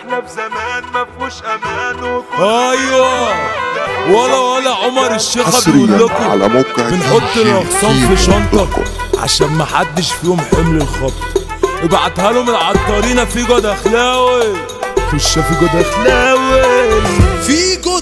احنا في زمان ما فيهوش امان وكل ايوه ولا ولا عمر الشيخ حصريا بيقول لكم على موقع بنحط دي جي الاغصان في كيمو شنطه دوت كوم. عشان ما حدش فيهم حمل الخط ابعتها لهم العطارين فيجو دخلاوي خش فيجو دخلاوي فيجو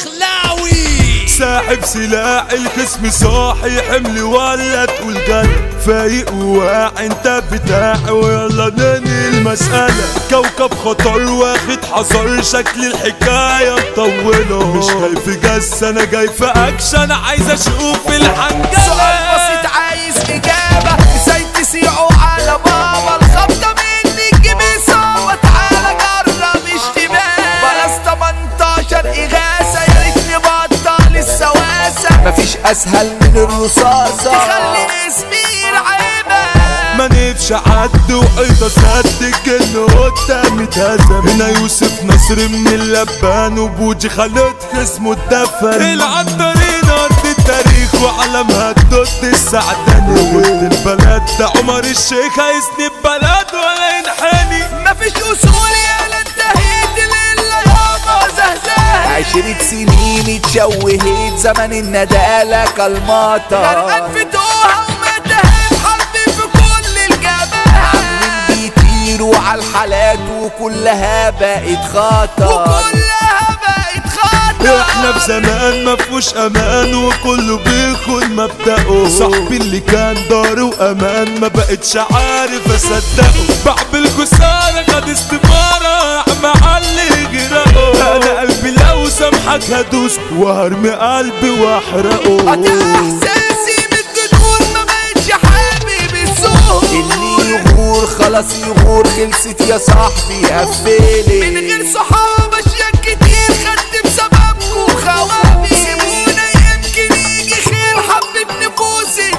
الدخلاوي ساحب سلاح الخصم صاحي حمل ولا تقول جد فايق وواعي انت بتاعي ويلا ننهي المسألة كوكب خطر واخد حذر شكل الحكاية مطولة مش جاي في جس انا جاي في اكشن عايز اشوف الحنجلة سؤال بسيط عايز إجابة ازاي تسيعوا على بابا الخبطة مني تجيب إصابة تعالى جرب اشتباه بلاش 18 إغاثة يا ريت نبطل السواسة مفيش أسهل من الرصاصة تخلي اسمي رعيبة ما نفش عد وحيطة صدق انه قدامي اتهزم هنا يوسف نصر من اللبان وبوجي خالد خصمه اتدفن العنطرين ارض التاريخ وعلمها الدود السعداني قلت البلد ده عمر الشيخ هيسني بلد ولا ينحني مفيش أصول يا لا انتهيت لله يابا زهزاه عشرة سنين اتشوهت زمن الندالة كالمطر غرقان في توها ومتهم حرب في كل الجبال عاملين بيطيروا على الحالات وكلها بقت خطر وكلها بقت خطر احنا في زمان ما فيهوش امان وكله بيخون مبدأه صاحبي اللي كان دار وامان ما بقتش عارف اصدقه بعب الخسارة خد استمارة مع اللي جرأه انا قلبي لو سامحك هدوس وهرمي قلبي واحرقه قطع احساسي من الجذور ما بقتش حابب السوق اللي يغور خلاص يغور خلصت يا صاحبي قفلت من غير صحاب اشياء كتير خدت بسببكوا خوابي سيبونا يمكن يجي خير حبب نفوسي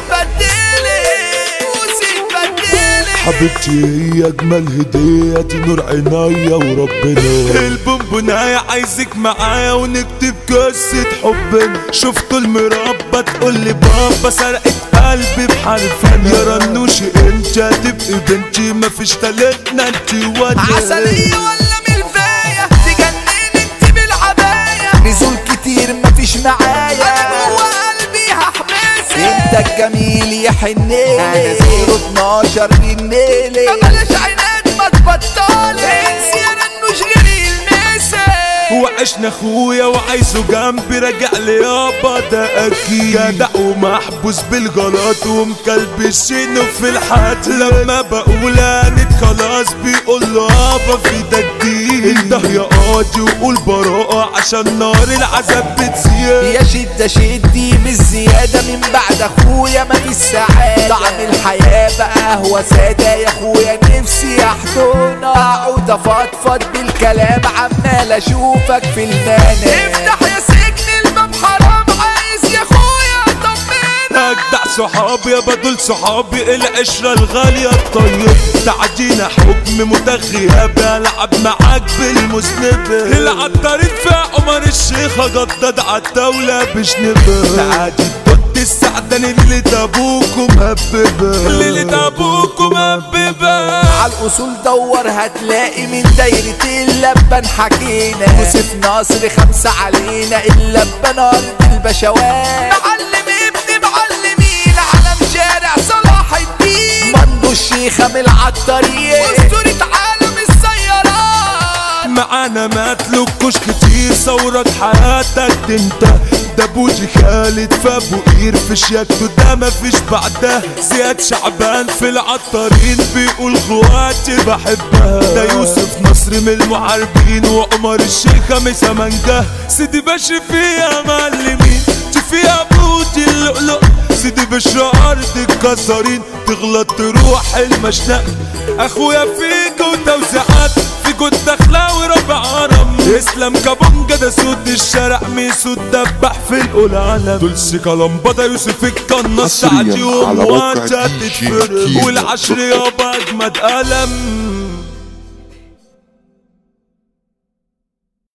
اتبدلت نفوسي اتبدلت حبيبتي هي اجمل هديه دي نور عينيا وربنا البونبونايه عايزك معايا ونكتب قصه حبنا شفتوا المربى تقول لي بابا سرقت قلبي بحرفنا يا رنوشي انت هتبقي بنتي مفيش تالتنا انت وانا عسلية ولا ملفاية تجنن انت بالعباية نزول كتير مفيش معايا انا جوا قلبي هحبسك انت الجميل يا حنيلي انا زيرو 12 رنيلي بلاش عينات ما تبطلي انسي انا انه غيري المسك وعشنا اخويا وعايزه جنبي راجع لي يابا ده اكيد جدع ومحبوس بالغلط ومكلبشينه في الحد لما بقول انت خلاص بيقول له يابا في تجديد انده يا قاضي وقول براءة عشان نار العذاب بتزيد يا شدة شدي بالزيادة من بعد اخويا ما في سعادة طعم الحياة بقى هو سادة يا اخويا نفسي احضنك اقعد افضفض بالكلام عمال اشوفك في المنام افتح يا سجن الباب حرام عايز يا اخويا طمنا اجدع صحابي يا بدول صحابي العشرة الغالية الطيب تعدينا حكم متغيب العب معاك بالمذنب العطارين في عمر الشيخ جدد عالدولة بشنبه تعادي ضد السعداني ليلة ابوكم مهببة ليلة ابوكم مهببة عالاصول دور هتلاقي من دايرة اللبن حكينا يوسف ناصر خمسة علينا اللبن ارض البشوات معلم ابن معلمين علم شارع صلاح الدين مندو الشيخة من العطارين واسطورة عالم السيارات معانا ما تلوكوش كتير ثورة حياتك انت ده بوجي خالد فابو قير في شياكته ده مفيش بعدها زياد شعبان في العطارين بيقول خواتي بحبها ده يوسف نصر من المعربين وعمر الشيخة مسا منجاه سيدي باشي فيها معلمين فيها بوتي اللؤلؤ سيدي بشر ارض الكسرين تغلط تروح المشنق اخويا فيك وتوزيعات فيكو الدخلاوي ربع عرم اسلام كابونجا ده سود الشارع ميسو الدبح في الاولى علم دولسي كلامبا يوسف القناص حصرياً ساعات يوم على موقع وانت دي جي تتفرج كيمو والعشر يابا اجمد قلم